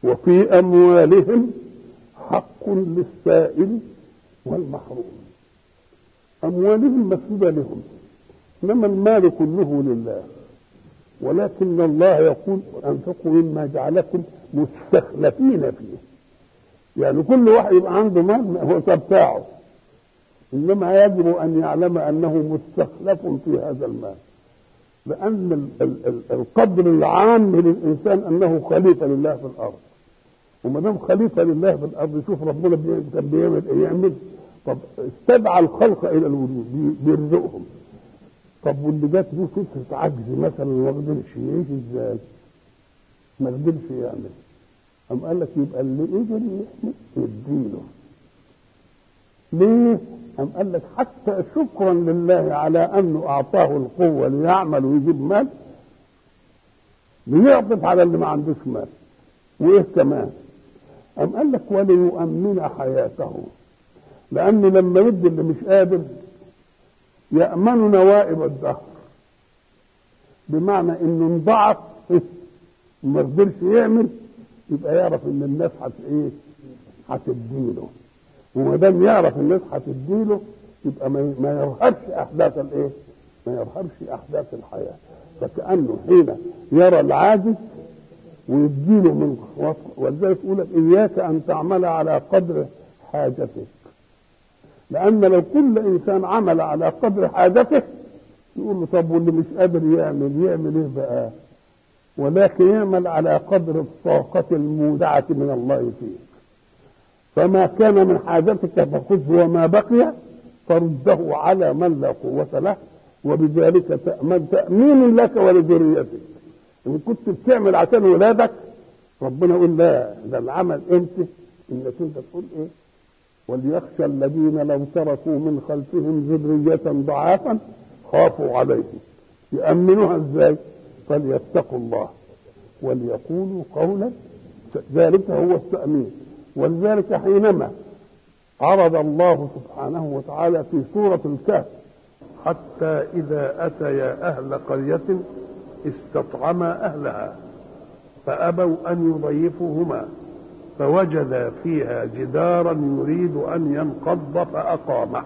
وفي أموالهم حق للسائل والمحروم أموالهم مسلوبة لهم إنما المال كله لله ولكن الله يقول أنفقوا مما جعلكم مستخلفين فيه يعني كل واحد يبقى عنده مال هو بتاعه إنما يجب أن يعلم أنه مستخلف في هذا المال لأن القدر العام للإنسان أنه خليفة لله في الأرض وما دام خليفة لله في الأرض شوف ربنا كان بيعمل إيه يعمل طب استدعى الخلق إلى الوجود بيرزقهم طب واللي جات له فكرة عجز مثلا ما قدرش يعيش ازاي؟ ما قدرش يعمل أم قال لك يبقى اللي قدر يعمل يديله ليه؟ أم قال لك حتى شكرا لله على أنه أعطاه القوة ليعمل ويجيب مال بيعطف على اللي ما عندوش مال وإيه كمان؟ أم قال لك وليؤمن حياته لأنه لما يدي اللي مش قادر يأمن نوائب الدهر بمعنى انه انضعف ما قدرش يعمل يبقى يعرف ان الناس هت ايه هتديله وما دام يعرف الناس هتديله يبقى ما يرهبش احداث الايه ما يرهبش احداث الحياه فكانه حين يرى العاجز ويديله من ولذلك يقول لك اياك ان تعمل على قدر حاجتك لأن لو كل إنسان عمل على قدر حاجته يقول له طب واللي مش قادر يعمل يعمل إيه بقى؟ ولكن يعمل على قدر الطاقة المودعة من الله فيك. فما كان من حاجتك فخذه وما بقي فرده على من لا قوة له وبذلك تأمن تأمين لك ولذريتك. إن كنت بتعمل عشان ولادك ربنا يقول لا ده العمل أنت إنك أنت تقول إيه؟ وليخشى الذين لو تركوا من خلفهم ذرية ضعافا خافوا عليهم يأمنوها ازاي؟ فليتقوا الله وليقولوا قولا ذلك هو التأمين ولذلك حينما عرض الله سبحانه وتعالى في سورة الكهف حتى إذا أتيا أهل قرية استطعما أهلها فأبوا أن يضيفوهما فوجد فيها جدارا يريد ان ينقض فاقامه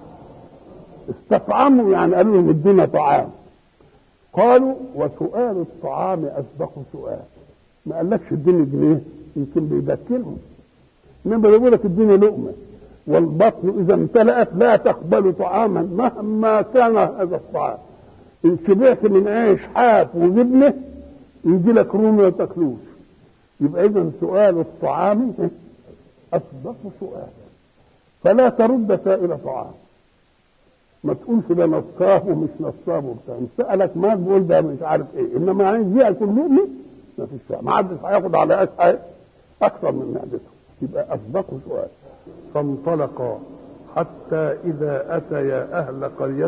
استطعموا يعني قالوا لهم ادينا طعام قالوا وسؤال الطعام اسبق سؤال ما قالكش اديني جنيه يمكن بيبكلهم انما بيقول لك اديني لقمه والبطن اذا امتلأت لا تقبل طعاما مهما كان هذا الطعام ان شبعت من عيش حاف وجبنه يجي لك رومي وتاكلوش يبقى اذا سؤال الطعام اصدق سؤال فلا ترد سائل طعام ما تقولش ده نصاب ومش نصاب وبتاع سالك ما بقول ده مش عارف ايه انما عايز ياكل مؤمن ما فيش ما حدش هياخد على اكثر من معدته يبقى اصدق سؤال فانطلقا حتى اذا اتيا اهل قريه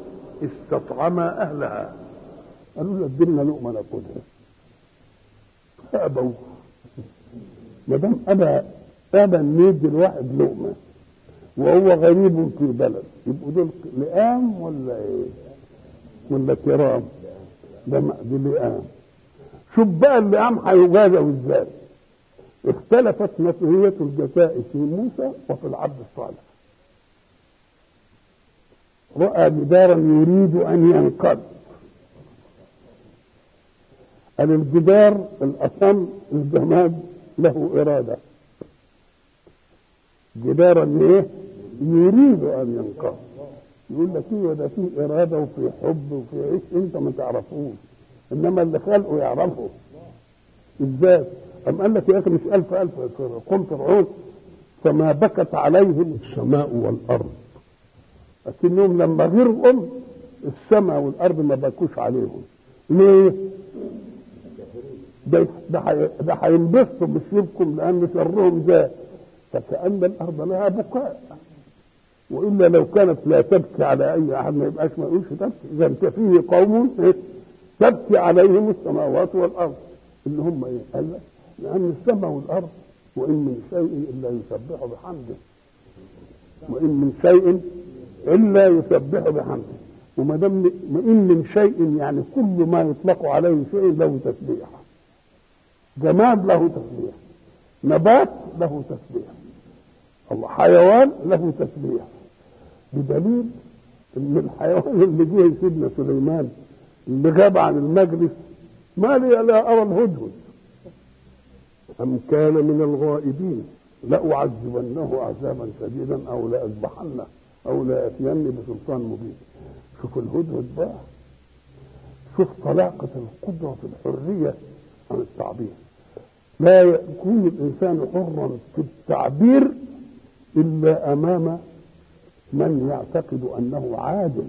استطعما اهلها قالوا له ادينا لقمه ناكلها فابوا ما دام ابى ابى ان يدي الواحد لقمه وهو غريب في بلد يبقوا دول لئام ولا ايه؟ ولا كرام؟ ده دي لئام شوف بقى اللئام هيجازوا ازاي؟ اختلفت نتيجة الجزاء في موسى وفي العبد الصالح رأى جدارا يريد أن ينقض قال الجدار الأصم الجماد له إرادة جدارا ايه؟ يريد أن ينقض يقول لك ايه ده فيه إرادة وفي حب وفي عيش أنت ما تعرفوش إنما اللي خلقه يعرفه إزاي؟ أم قال لك يا أخي مش ألف ألف قم فرعون فما بكت عليهم السماء والأرض لكنهم لما غرقوا السماء والأرض ما بكوش عليهم ليه؟ ده ده هينبسطوا بسيبكم لأن شرهم زاد فكأن الأرض لها بكاء وإلا لو كانت لا تبكي على أي أحد ما يبقاش ما يقولش تبكي إذا أنت فيه قوم تبكي عليهم السماوات والأرض اللي هم إيه؟ قال لك لأن السماء والأرض وإن من شيء إلا يسبح بحمده وإن من شيء إلا يسبح بحمده وما دام إن من شيء يعني كل ما يطلق عليه شيء له تسبيح جماد له تسبيح نبات له تسبيح الله حيوان له تسبيح بدليل ان الحيوان اللي جه سيدنا سليمان اللي غاب عن المجلس ما لي لا ارى الهدهد ام كان من الغائبين لأعذبنه عذابا شديدا او لأذبحنه او لأتيني بسلطان مبين شوف الهدهد بقى شوف طلاقة القدرة في الحرية عن التعبير لا يكون الإنسان حرا في التعبير إلا أمام من يعتقد أنه عادل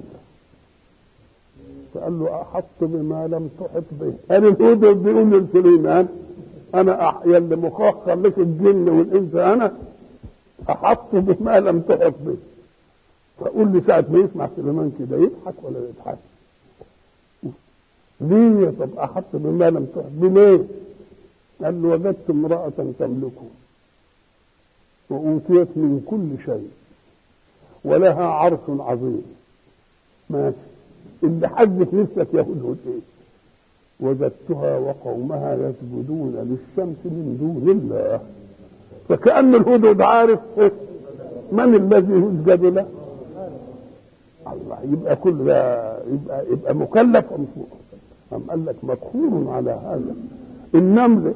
فقال له أحط بما لم تحط به قال الهدهد بيقول لسليمان أنا أحيا اللي مخخر لك الجن والإنس أنا أحط بما لم تحط به فقول لي ساعة ما يسمع سليمان كده يضحك ولا يضحك ليه طب أحط بما لم تحط بليه قال له وجدت امرأة تملكه وأوتيت من كل شيء ولها عرش عظيم ماشي اللي حدث نفسك يا هدهد ايه وجدتها وقومها يسجدون للشمس من دون الله فكأن الهدهد عارف من الذي يسجد له الله يبقى كل ده يبقى يبقى مكلف ام أم قال لك مقهور على هذا النمل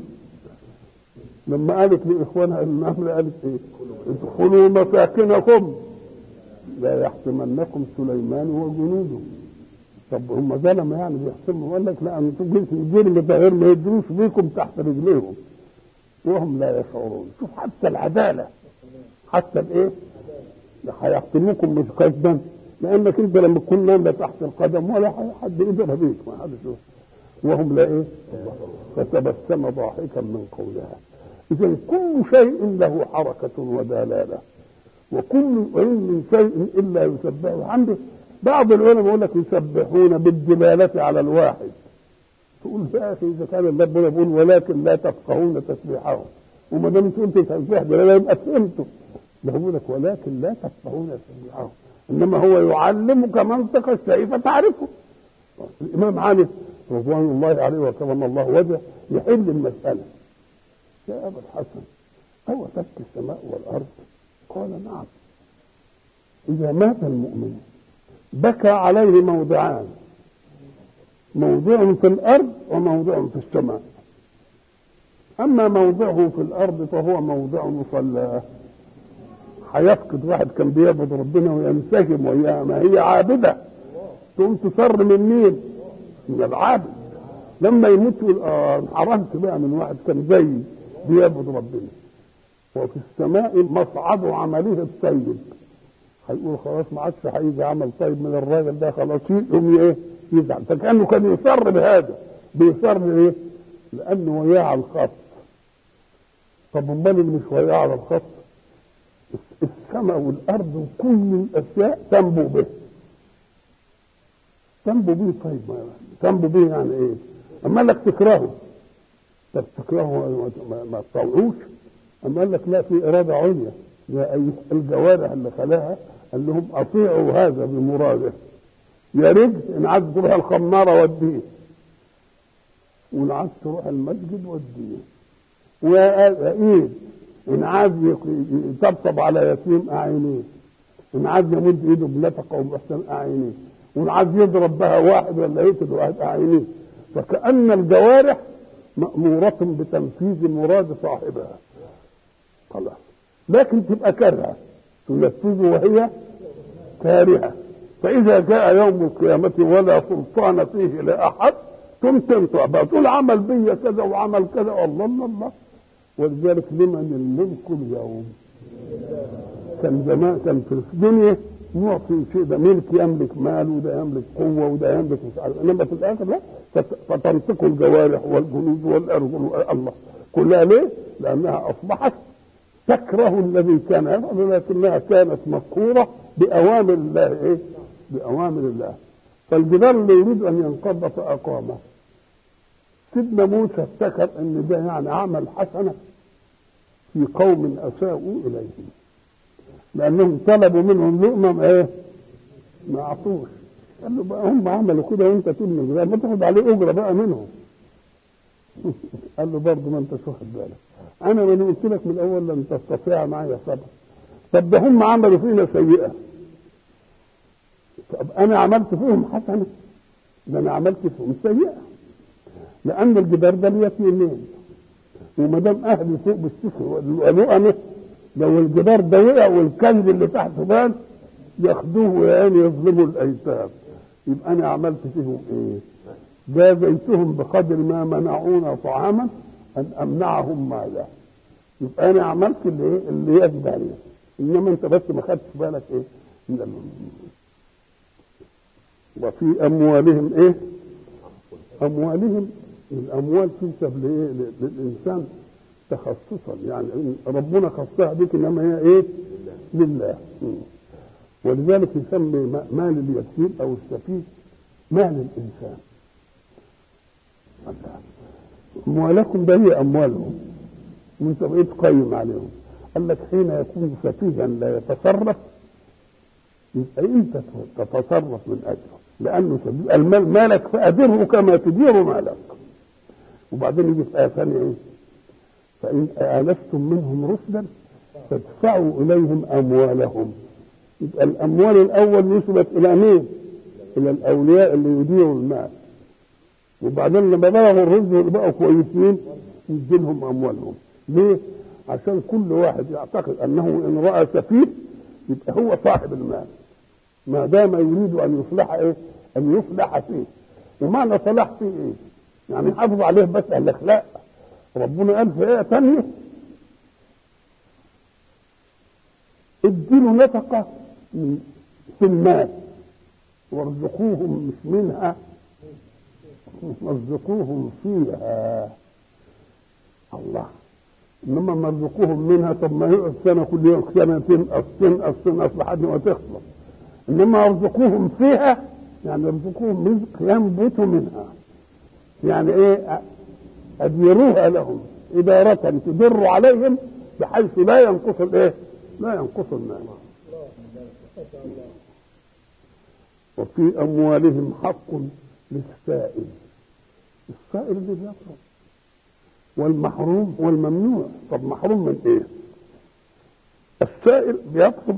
لما قالت لاخوانها النمل قالت ايه ادخلوا مساكنكم لا يحطمنكم سليمان وجنوده طب هم ظلم يعني بيحسبوا يقول لك لا انتوا جنس الجرم ده غير ما يدروش بيكم تحت رجليهم وهم لا يشعرون شوف حتى العداله حتى الايه هيحطموكم مش كذبا لانك انت لما تكون نامله تحت القدم ولا حد يقدر بيك ما حدش يشوف وهم لا ايه فتبسم ضاحكا من قولها اذا كل شيء له حركه ودلاله وكل من شيء الا يسبحه عنده بعض العلماء يقول لك يسبحون بالدلاله على الواحد تقول يا اخي اذا كان ربنا بيقول ولكن لا تفقهون تسبيحهم وما دام انت قلت تسبيح دلاله يبقى فهمته ده بيقول لك ولكن لا تفقهون تسبيحهم انما هو يعلمك منطق الشيء فتعرفه الامام علي رضوان الله عليه وكرم الله وجهه يحل المساله يا ابا الحسن او تبكي السماء والارض قال نعم اذا مات المؤمن بكى عليه موضعان موضع في الارض وموضع في السماء اما موضعه في الارض فهو موضع مصلاه هيفقد واحد كان بيعبد ربنا وينسجم وياها ما هي عابده تقوم تصر من مين؟ من العابد لما يموت يقول اه انحرمت بقى من واحد كان زي بيعبد ربنا وفي السماء مصعد عمله الطيب هيقول خلاص ما عادش هيجي عمل طيب من الراجل ده خلاص يقوم ايه يزعل فكانه كان يصر بهذا بيصر ليه؟ لانه وياه على الخط طب امال اللي مش وياه على الخط السماء والارض وكل الاشياء تنبو به تنبو به طيب ما تنبو به يعني ايه اما لك تكرهه طب تكرهه ما تطوعوش اما قال لك لا في اراده عليا يا ايها الجوارح اللي خلاها قال لهم اطيعوا هذا بمراده يا رجل ان عايز تروح الخماره وديه وان عايز تروح المسجد وديه ويا ايد ان عايز يطبطب على يتيم اعينيه ان عايز يمد ايده بنفقه وباحسان اعينيه وان عايز يضرب بها واحد ولا يقتل واحد اعينيه فكأن الجوارح مأمورة بتنفيذ مراد صاحبها خلاص لكن تبقى كارهة تنفذ وهي كارهة فإذا جاء يوم القيامة ولا سلطان فيه لأحد ثم تنطق بقى تقول عمل بي كذا وعمل كذا الله الله الله ولذلك لمن الملك اليوم كان زمان كان في الدنيا يعطي شيء ده ملك يملك مال وده يملك قوة وده يملك مش عارف انما في الاخر لا فتنطق الجوارح والجنود والارجل الله كلها ليه؟ لانها اصبحت تكره الذي كان يفعل لكنها كانت مذكورة بأوامر الله إيه؟ بأوامر الله فالجدار اللي يريد أن ينقض فأقامه سيدنا موسى افتكر أن ده يعني عمل حسنة في قوم أساءوا إليهم لأنهم طلبوا منهم لقمة إيه؟ ما أعطوش قال له بقى هم عملوا كده وأنت تقول ما تاخد عليه أجرة بقى منهم قال له برضه ما أنتش واخد بالك انا ما قلت لك من الاول لن تستطيع معي صبر طب ده هم عملوا فينا سيئه طب انا عملت فيهم حسنه ده انا عملت فيهم سيئه لان الجدار ده اليتيمين وما دام اهل سوء بالسفر واللؤمه لو الجدار ده وقع والكنز اللي تحت بان ياخدوه ويعني يظلموا الايتام يبقى انا عملت فيهم ايه؟ جازيتهم بقدر ما منعونا طعاما ان امنعهم ماذا؟ يبقى انا عملت اللي ايه؟ اللي يجب عليه انما انت بس ما خدتش بالك ايه؟ من ال- وفي اموالهم ايه؟ اموالهم الاموال تنسب لايه؟ ل- للانسان تخصصا يعني ربنا خصها بك انما هي ايه؟ لله مم. ولذلك يسمي م- مال اليتيم او السفيه مال الانسان اموالكم ده هي اموالهم وانت بقيت قيم عليهم قال لك حين يكون سفيها لا يتصرف يبقى انت تتصرف من اجله لانه سبيل المال مالك فادره كما تدير مالك وبعدين يجي في ايه ثانيه ايه فان انستم منهم رشدا فادفعوا اليهم اموالهم يبقى الاموال الاول نسبت الى مين؟ الى الاولياء اللي يديروا المال وبعدين لما بلغوا الرشد بقوا كويسين يديلهم اموالهم ليه؟ عشان كل واحد يعتقد انه ان راى سفيه يبقى هو صاحب المال ما دام يريد ان يصلح ايه؟ ان يصلح فيه ومعنى صلاح فيه ايه؟ يعني يحافظ عليه بس قال لك لا ربنا قال في ايه ثانيه اديله نفقه في المال وارزقوهم مش منها وارزقوهم فيها الله انما مرزقوهم منها طب ما يقعد سنه كل يوم سنه تنقص تنقص تنقص لحد ما تخلص انما ارزقوهم فيها يعني ارزقوهم رزق ينبت منها يعني ايه اديروها لهم اداره تدر عليهم بحيث لا ينقص الايه؟ لا ينقص المال وفي اموالهم حق للسائل السائل اللي بيطلب والمحروم والممنوع طب محروم من ايه السائل بيطلب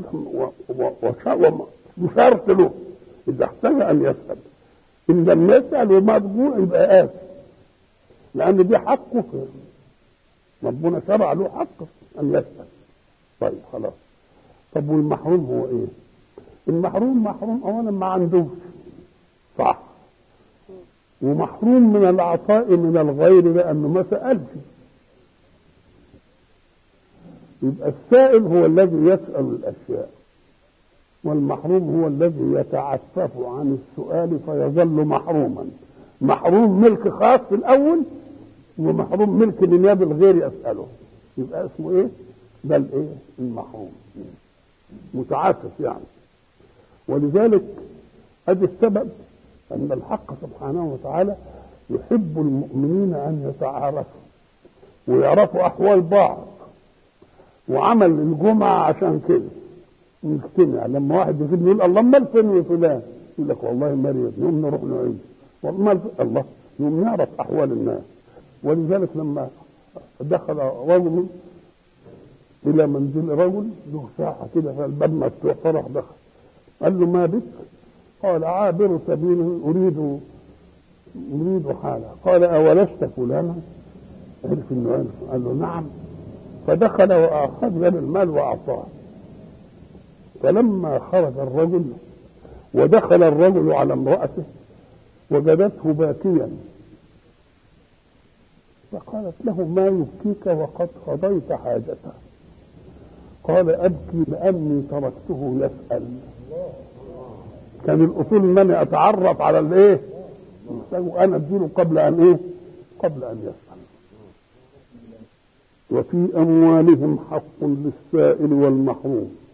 وشرط له اذا احتاج ان يسال ان لم يسال ومرجوع يبقى آثم لان دي حقه ربنا شرع له حق ان يسال طيب خلاص طب والمحروم هو ايه المحروم محروم اولا ما عندوش صح ومحروم من العطاء من الغير لانه ما سالش يبقى السائل هو الذي يسال الاشياء والمحروم هو الذي يتعفف عن السؤال فيظل محروما محروم ملك خاص في الاول ومحروم ملك لنياب الغير يساله يبقى اسمه ايه ده الايه المحروم متعفف يعني ولذلك ادي السبب ان الحق سبحانه وتعالى يحب المؤمنين ان يتعارفوا ويعرفوا احوال بعض وعمل الجمعه عشان كده نجتمع لما واحد يجيب يقول الله مال فين فلان يقول لك والله مريض نقوم نروح نعيد والله مال الله نقوم نعرف احوال الناس ولذلك لما دخل رجل الى منزل رجل له ساعه كده فالباب مفتوح فراح دخل قال له ما بك قال عابر سبيل اريد اريد حاله قال اولست فلانا عرف انه عرف قال له نعم فدخل واخذ من المال واعطاه فلما خرج الرجل ودخل الرجل على امرأته وجدته باكيا فقالت له ما يبكيك وقد قضيت حاجته قال أبكي لأني تركته يسأل كان الأصول أنني أتعرف على الإيه وأنا أديله قبل أن إيه قبل أن يسأل وفي أموالهم حق للسائل والمحروم